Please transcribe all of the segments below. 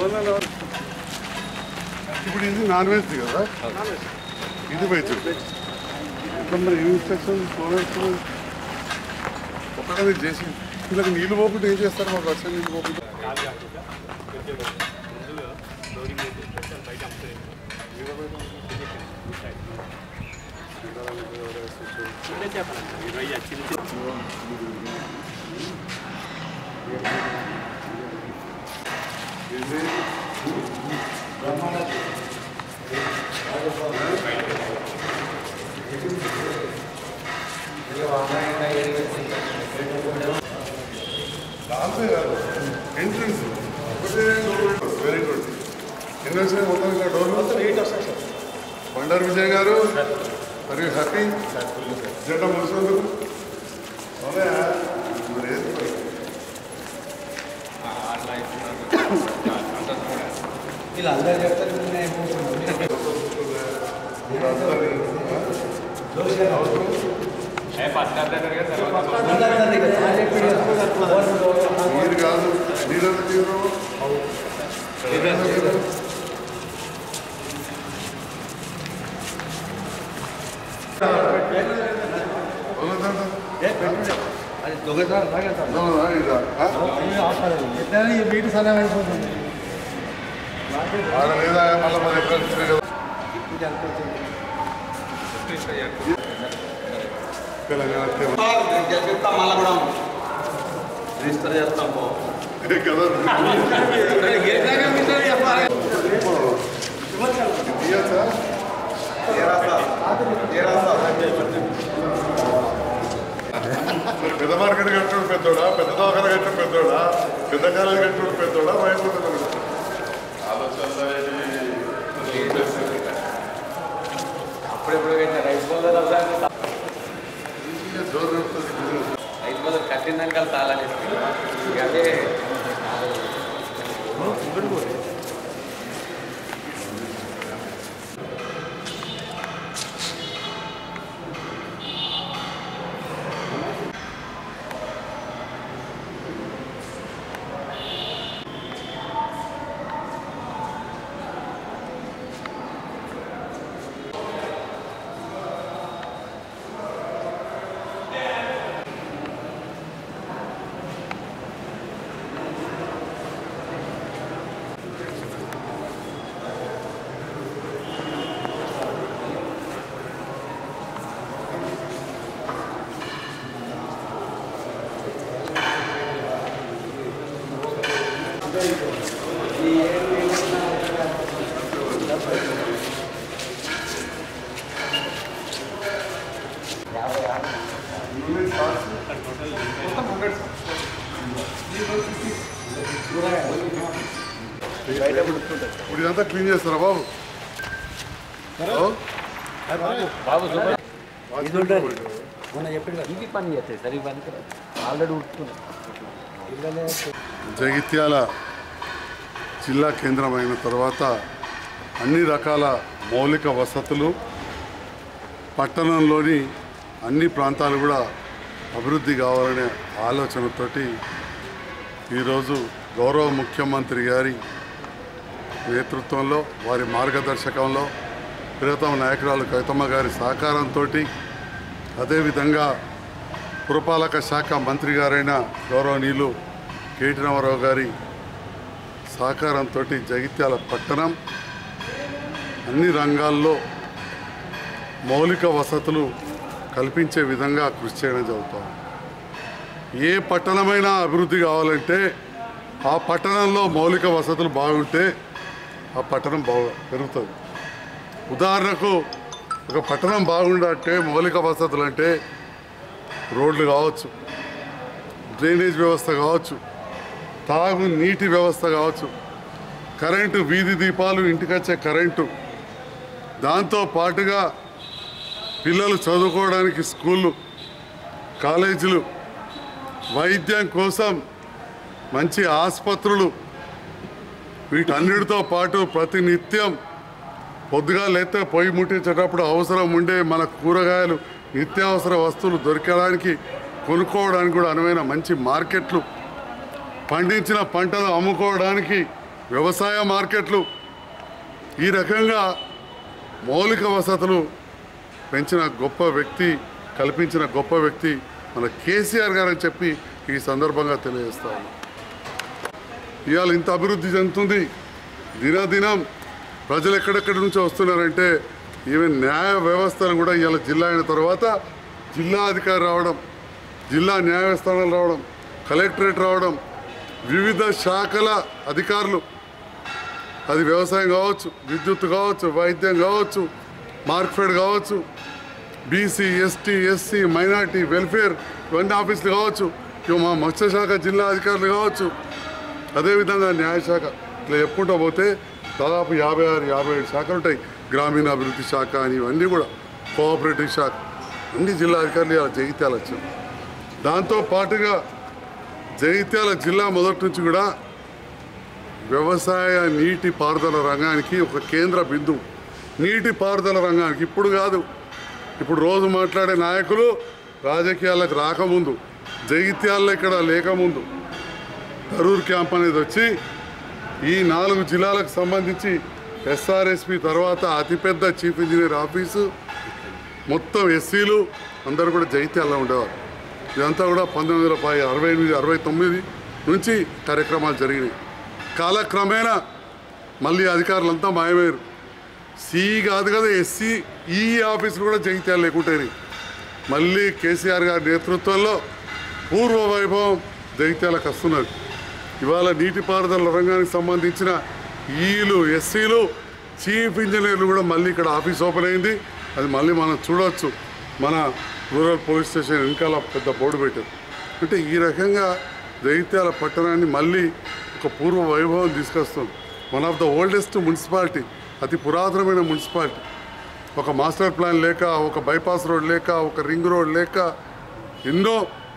ఇప్పుడు ఇది non veg కదా ఇది వెజ్ ఇట్లా మరి ఏమి ఇన్స్ట్రక్షన్ ఒకటే చేసి వీళ్ళకి నీళ్ళు పోకుండా ఏం చేస్తారు మాకు వర్షం నీళ్ళు పోకుండా అంతే కాదు ఎంట్రన్స్ ఒకటే డోర్ వెరీ గుడ్ ఎన్ని వచ్చినాయి మొత్తం ఇంకా డోర్ మొత్తం ఎయిట్ వస్తాయి సార్ బండారు విజయ్ గారు మరి హ్యాపీ జెండా ముగిసినందుకు అవునా మరి ఏది మరి? ఇలా అందరు చెప్తారు నేను మీరు కాదు నీరంత తీవ్రం అది దొంగతనం మీటి సలహా అయిపోతుంది ఆడ లేదా మళ్ళీ మన ఎక్కడ వచ్చినాయి కదా తెలంగాణ చెప్తాం మళ్ళీ కూడా రిజిస్టర్ చేస్తాం పో ఏ కదా తీయచ్చా మరి పెద్ద మార్కెట్ కట్టుడు పెద్దోడా పెద్ద దవాఖాన కట్టుడు పెద్దోడా పెద్ద కాలేజీ కట్టుడు పెద్దోడా భయపడుతుంది అప్పుడెప్పుడు రైతు బోధ జోరు నడుస్తుంది business. రైతు బోధ కట్టిందాక తాళాలి ఇక అదే ఇప్పుడు ఇదంతా క్లీన్ చేస్తారా బాబు ఓ? ఇది ఉంటుంది మొన్న చెప్పింది ఇది పని చేస్తాయి సరే పని ఆల్రెడీ ఉట్టుకున్నాం జగిత్యాల జిల్లా కేంద్రమైన తర్వాత అన్ని రకాల మౌలిక వసతులు పట్టణంలోని అన్ని ప్రాంతాలు కూడా అభివృద్ధి కావాలనే ఆలోచనతోటి ఈరోజు గౌరవ ముఖ్యమంత్రి గారి నేతృత్వంలో వారి మార్గదర్శకంలో ప్రియతమ నాయకురాలు కవితమ్మ గారి సహకారంతో అదేవిధంగా పురపాలక శాఖ మంత్రి గారైన గౌరవనీయులు కేటీ రామారావు గారి సహకారంతో జగిత్యాల పట్టణం అన్ని రంగాల్లో మౌలిక వసతులు కల్పించే విధంగా కృషి చేయడం జరుగుతాం ఏ పట్టణమైనా అభివృద్ధి కావాలంటే ఆ పట్టణంలో మౌలిక వసతులు బాగుంటే ఆ పట్టణం బాగా పెరుగుతుంది ఉదాహరణకు ఒక పట్టణం బాగుండాలంటే మౌలిక వసతులు అంటే రోడ్లు కావచ్చు డ్రైనేజ్ వ్యవస్థ కావచ్చు తాగు నీటి వ్యవస్థ కావచ్చు కరెంటు వీధి దీపాలు ఇంటికొచ్చే కరెంటు దాంతో పాటుగా పిల్లలు చదువుకోవడానికి స్కూళ్ళు కాలేజీలు వైద్యం కోసం మంచి ఆసుపత్రులు వీటన్నిటితో పాటు ప్రతినిత్యం పొద్దుగా లేతే పొయ్యి ముట్టించేటప్పుడు అవసరం ఉండే మన కూరగాయలు నిత్యావసర వస్తువులు దొరకడానికి కొనుక్కోవడానికి కూడా అనువైన మంచి మార్కెట్లు పండించిన పంటలు అమ్ముకోవడానికి వ్యవసాయ మార్కెట్లు ఈ రకంగా మౌలిక వసతులు పెంచిన గొప్ప వ్యక్తి కల్పించిన గొప్ప వ్యక్తి మన కేసీఆర్ గారు అని చెప్పి ఈ సందర్భంగా తెలియజేస్తా ఉన్నాం ఇవాళ ఇంత అభివృద్ధి చెందుతుంది దినదినం ప్రజలు ఎక్కడెక్కడి నుంచో వస్తున్నారంటే ఈవెన్ న్యాయ వ్యవస్థను కూడా ఇవాళ జిల్లా అయిన తర్వాత జిల్లా అధికారి రావడం జిల్లా న్యాయస్థానాలు రావడం కలెక్టరేట్ రావడం వివిధ శాఖల అధికారులు అది వ్యవసాయం కావచ్చు విద్యుత్ కావచ్చు వైద్యం కావచ్చు మార్కెట్ కావచ్చు BC ST SC minority welfare ఇవన్నీ ఆఫీసులు కావచ్చు ఇక మా మత్స్యశాఖ జిల్లా అధికారులు కావచ్చు అదేవిధంగా న్యాయశాఖ ఇట్లా చెప్పుకుంటూ పోతే దాదాపు యాభై ఆరు యాభై ఏడు శాఖలు ఉంటాయి గ్రామీణాభివృద్ధి శాఖ అని ఇవన్నీ కూడా కోఆపరేటివ్ శాఖ అన్ని జిల్లా అధికారులు ఇలా జగిత్యాల వచ్చాం దాంతో పాటుగా జగిత్యాల జిల్లా మొదటి నుంచి కూడా వ్యవసాయ నీటి పారుదల రంగానికి ఒక కేంద్ర బిందువు నీటి పారుదల రంగానికి ఇప్పుడు కాదు ఇప్పుడు రోజు మాట్లాడే నాయకులు రాజకీయాలకు రాకముందు జగిత్యాల్లో ఇక్కడ లేకముందు కరూర్ క్యాంప్ అనేది వచ్చి ఈ నాలుగు జిల్లాలకు సంబంధించి ఎస్ఆర్ఎస్పి తర్వాత అతిపెద్ద చీఫ్ ఇంజనీర్ ఆఫీసు మొత్తం ఎస్సీలు అందరూ కూడా జైత్యాల్లో ఉండేవారు ఇదంతా కూడా పంతొమ్మిది వందల పై అరవై ఎనిమిది అరవై తొమ్మిది నుంచి కార్యక్రమాలు జరిగినాయి కాలక్రమేణా మళ్ళీ అధికారులంతా మాయమయ్యారు సి కాదు కదా ఎస్సీ ఈ ఆఫీసులు కూడా జగిత్యాలు లేకుంటాయి మళ్ళీ కేసీఆర్ గారి నేతృత్వంలో పూర్వ వైభవం జగిత్యాలకు వస్తున్నది ఇవాళ నీటిపారుదల రంగానికి సంబంధించిన ఈలు ఎస్సీలు చీఫ్ ఇంజనీర్లు కూడా మళ్ళీ ఇక్కడ ఆఫీస్ ఓపెన్ అయింది అది మళ్ళీ మనం చూడవచ్చు మన రూరల్ పోలీస్ స్టేషన్ వెనకాల పెద్ద బోర్డు పెట్టారు అంటే ఈ రకంగా జగిత్యాల పట్టణాన్ని మళ్ళీ ఒక పూర్వ వైభవం తీసుకొస్తుంది one of the oldest municipality అతి పురాతనమైన మున్సిపాలిటీ ఒక మాస్టర్ ప్లాన్ లేక ఒక బైపాస్ రోడ్ లేక ఒక రింగ్ రోడ్ లేక ఎన్నో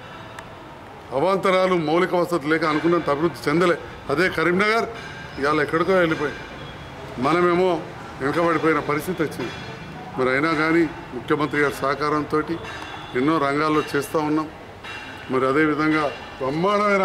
అవాంతరాలు మౌలిక వసతులు లేక అనుకున్నంత అభివృద్ధి చెందలే అదే కరీంనగర్ ఇవాళ ఎక్కడికో వెళ్ళిపోయి మనమేమో వెనుకబడిపోయిన పరిస్థితి వచ్చింది మరి అయినా కానీ ముఖ్యమంత్రి గారి సహకారంతో ఎన్నో రంగాల్లో చేస్తూ ఉన్నాం మరి అదేవిధంగా బ్రహ్మాండమైన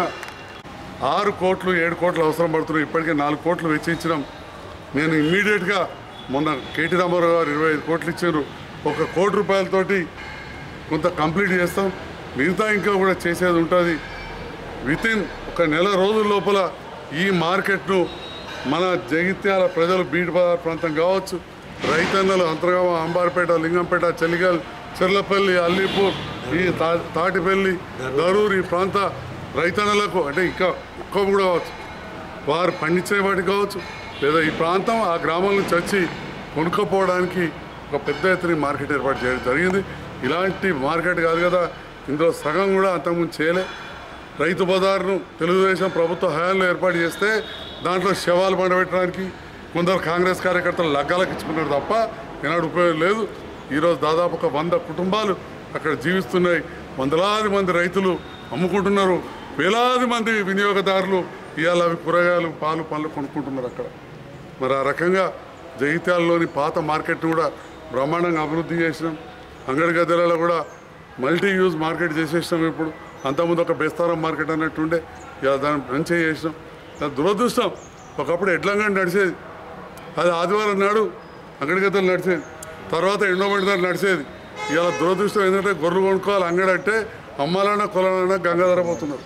ఆరు కోట్లు ఏడు కోట్లు అవసరం పడుతున్నాయి ఇప్పటికే నాలుగు కోట్లు వెచ్చించడం నేను ఇమ్మీడియట్గా మొన్న కేటీ రామారావు గారు ఇరవై ఐదు కోట్లు ఇచ్చారు ఒక కోటి రూపాయలతోటి కొంత కంప్లీట్ చేస్తాం మిగతా ఇంకా కూడా చేసేది ఉంటుంది వితిన్ ఒక నెల రోజుల లోపల ఈ మార్కెట్ను మన జగిత్యాల ప్రజలు బీట్ బజార్ ప్రాంతం కావచ్చు రైతన్నలు అంతర్గామ అంబార్పేట లింగంపేట చెలిగల్ చెర్లపల్లి అల్లీపూర్ ఈ తా తాటిపల్లి దరూర్ ఈ ప్రాంత రైతన్నలకు అంటే ఇంకా ఎక్కువ కూడా కావచ్చు వారు పండించే వాటికి కావచ్చు లేదా ఈ ప్రాంతం ఆ గ్రామం నుంచి వచ్చి కొనుక్కోపోవడానికి ఒక పెద్ద ఎత్తున ఈ మార్కెట్ ఏర్పాటు చేయడం జరిగింది ఇలాంటి మార్కెట్ కాదు కదా ఇందులో సగం కూడా అంతకుముందు చేయలే రైతు బజార్ను తెలుగుదేశం ప్రభుత్వ హయాంలో ఏర్పాటు చేస్తే దాంట్లో శవాలు పండబెట్టడానికి కొందరు కాంగ్రెస్ కార్యకర్తలు లగ్గాలకు ఇచ్చుకున్నారు తప్ప ఏనాడు ఉపయోగం లేదు ఈరోజు దాదాపు ఒక వంద కుటుంబాలు అక్కడ జీవిస్తున్నాయి వందలాది మంది రైతులు అమ్ముకుంటున్నారు వేలాది మంది వినియోగదారులు ఇవాళ అవి కూరగాయలు పాలు పండ్లు కొనుక్కుంటున్నారు అక్కడ మరి ఆ రకంగా జగిత్యాలలోని పాత మార్కెట్ను కూడా బ్రహ్మాండంగా అభివృద్ధి చేసినాం అంగడి గద్దెలలో కూడా మల్టీ యూజ్ మార్కెట్ చేసేసినాం ఇప్పుడు అంతకుముందు ఒక బేస్తారం మార్కెట్ అన్నట్టుండే ఇలా దాన్ని మంచిగా చేసినాం దాని దురదృష్టం ఒకప్పుడు ఎడ్లంగడి నడిచేది అది ఆదివారం నాడు అంగడి గద్దెలు నడిచేది తర్వాత ఎండోమెంట్ దాన్ని నడిచేది ఇలా దురదృష్టం ఏంటంటే గొర్రెలు కొనుక్కోవాలి అంగడి అంటే అమ్మాలన్నా కొలాలన్నా గంగాధర పోతున్నారు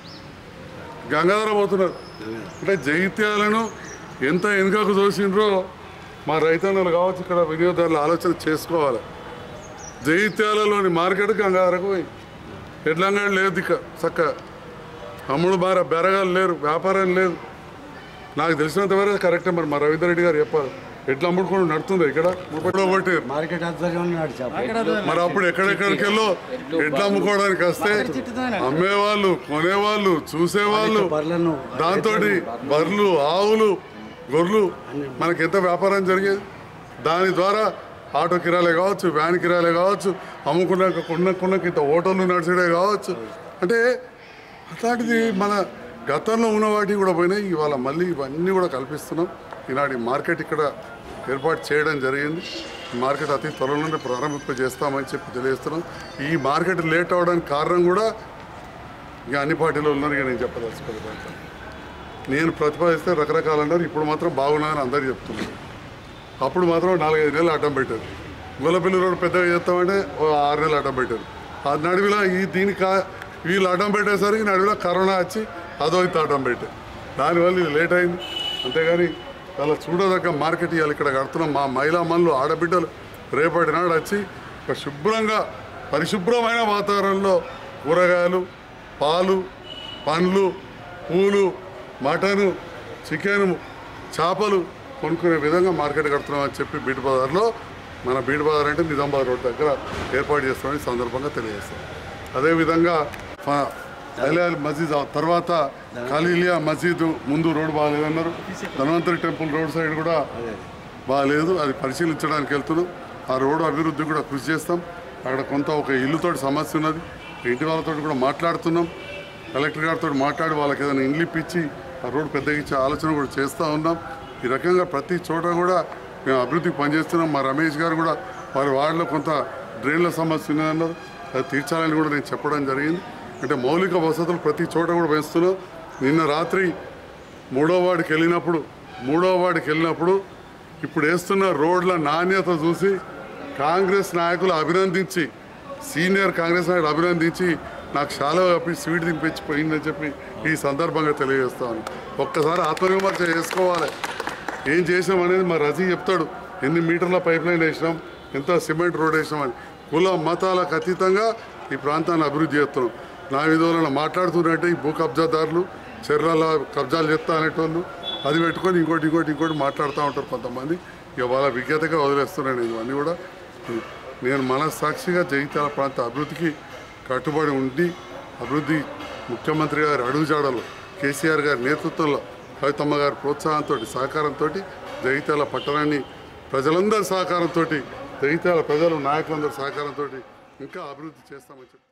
గంగాధర పోతున్నారు అంటే జైత్యాలను ఎంత వెనుకకు చూసిండ్రో మా రైతన్నలు కావచ్చు ఇక్కడ వినియోగదారులు ఆలోచన చేసుకోవాలి జైత్యాలలోని మార్కెట్ గంగాధరకు పోయి ఎడ్లంగాడు లేదు ఇక చక్క అమ్ముడు బార బెరగాలు లేరు వ్యాపారం లేదు నాకు తెలిసినంత వరకు కరెక్టే మరి మా రవీందర్ రెడ్డి గారు చెప్పారు ఎట్లా అమ్ముడుకొని నడుతుంది ఇక్కడ ముప్పై ఒకటి మార్కెట్ ఆధ్వర్యంలో నడిచాము మరి అప్పుడు ఎక్కడెక్కడికి వెళ్ళో ఎట్లా అమ్ముకోవడానికి వస్తే అమ్మేవాళ్ళు కొనేవాళ్ళు చూసేవాళ్ళు బర్లను దాంతో బర్రెలు ఆవులు గొర్రెలు మనకి ఎంత వ్యాపారం జరిగేది దాని ద్వారా ఆటో కిరాలే కావచ్చు వ్యాన్ కిరాలే కావచ్చు అమ్ముకున్నాక కొన్న కొన్నకి ఇంత హోటళ్ళు నడిచడే కావచ్చు అంటే అట్లాంటిది మన గతంలో ఉన్న వాటికి కూడా పోయినాయి ఇవాళ మళ్ళీ ఇవన్నీ కూడా కల్పిస్తున్నాం ఈనాటి మార్కెట్ ఇక్కడ ఏర్పాటు చేయడం జరిగింది ఈ మార్కెట్ అతి త్వరలోనే ప్రారంభింప చేస్తామని చెప్పి తెలియజేస్తున్నాం ఈ మార్కెట్ లేట్ అవడానికి కారణం కూడా ఇక అన్ని పార్టీలో ఉన్నారు ఇక నేను చెప్పదలుచుకోలేదు నేను ప్రతిపాదిస్తే రకరకాలు అన్నారు ఇప్పుడు మాత్రం బాగున్నాయని అందరు చెప్తున్నారు అప్పుడు మాత్రం నాలుగైదు నెలలు అడ్డం పెట్టారు గొల్లపల్లి రోడ్డు పెద్దగా చేస్తామంటే ఓ ఆరు నెలలు అడ్డం పెట్టారు ఆ నడువిలో ఈ దీనికి వీళ్ళు అడ్డం పెట్టేసరికి నడువిలో కరోనా వచ్చి అదో ఇంత అడ్డం పెట్టారు దానివల్ల ఇది లేట్ అయింది అంతేగాని అలా చూడదగ్గ మార్కెట్ ఇవాళ ఇక్కడ కడుతున్నాం మా మహిళా మనులు ఆడబిడ్డలు రేపటి నాడు వచ్చి ఒక శుభ్రంగా పరిశుభ్రమైన వాతావరణంలో కూరగాయలు పాలు పండ్లు పూలు మటను చికెను చేపలు కొనుక్కునే విధంగా మార్కెట్ కడుతున్నామని చెప్పి బీట్ బజార్లో మన బీట్ బజార్ అంటే నిజామాబాద్ రోడ్ దగ్గర ఏర్పాటు చేస్తామని ఈ సందర్భంగా తెలియజేస్తాం అదేవిధంగా ఫ- అలియాల్ మస్జిద్ ఆ తర్వాత ఖలీలియా మసీదు ముందు రోడ్డు బాగాలేదన్నారు ధన్వంతరి టెంపుల్ రోడ్ సైడ్ కూడా బాగాలేదు అది పరిశీలించడానికి వెళ్తున్నాం ఆ రోడ్డు అభివృద్ధి కూడా కృషి చేస్తాం అక్కడ కొంత ఒక ఇల్లుతోటి సమస్య ఉన్నది ఇంటి వాళ్ళతో కూడా మాట్లాడుతున్నాం కలెక్టర్ గారితో మాట్లాడి వాళ్ళకి ఏదైనా ఇండ్లు ఇప్పించి ఆ రోడ్డు పెద్దగా ఇచ్చే ఆలోచన కూడా చేస్తూ ఉన్నాం ఈ రకంగా ప్రతి చోట కూడా మేము అభివృద్ధికి పనిచేస్తున్నాం మా రమేష్ గారు కూడా వారి వార్డులో కొంత డ్రైన్ల సమస్య ఉన్నదన్నారు అది తీర్చాలని కూడా నేను చెప్పడం జరిగింది అంటే మౌలిక వసతులు ప్రతి చోట కూడా పెంచుతున్నాం నిన్న రాత్రి మూడో వాడికి వెళ్ళినప్పుడు మూడో వాడికి వెళ్ళినప్పుడు ఇప్పుడు వేస్తున్న రోడ్ల నాణ్యత చూసి కాంగ్రెస్ నాయకులు అభినందించి సీనియర్ కాంగ్రెస్ నాయకులు అభినందించి నాకు చాలా కప్పి స్వీట్ తినిపించి పోయిందని చెప్పి ఈ సందర్భంగా తెలియజేస్తాను ఒక్కసారి ఆత్మవిమర్శ చేసుకోవాలి ఏం చేసాం అనేది మా రజీ చెప్తాడు ఎన్ని మీటర్ల పైప్ లైన్ వేసినాం ఎంత సిమెంట్ రోడ్ వేసినాం అని కుల మతాలకు అతీతంగా ఈ ప్రాంతాన్ని అభివృద్ధి చేస్తున్నాం నా విధులను మాట్లాడుతున్నట్టే ఈ భూ కబ్జాదారులు చర్రల కబ్జాలు చేస్తా అనేటోళ్ళు అది పెట్టుకొని ఇంకోటి ఇంకోటి ఇంకోటి మాట్లాడుతూ ఉంటారు కొంతమంది ఇక వాళ్ళ విజ్ఞతగా వదిలేస్తున్నాను ఇవన్నీ కూడా నేను మనస్సాక్షిగా జగిత్యాల ప్రాంత అభివృద్ధికి కట్టుబడి ఉండి అభివృద్ధి ముఖ్యమంత్రి గారి అడుగుజాడలు కేసీఆర్ గారి నేతృత్వంలో కవితమ్మ గారి ప్రోత్సాహంతో సహకారంతో జగిత్యాల పట్టణాన్ని ప్రజలందరి సహకారంతో జగిత్యాల ప్రజలు నాయకులందరి సహకారంతో ఇంకా అభివృద్ధి చేస్తామని చెప్పి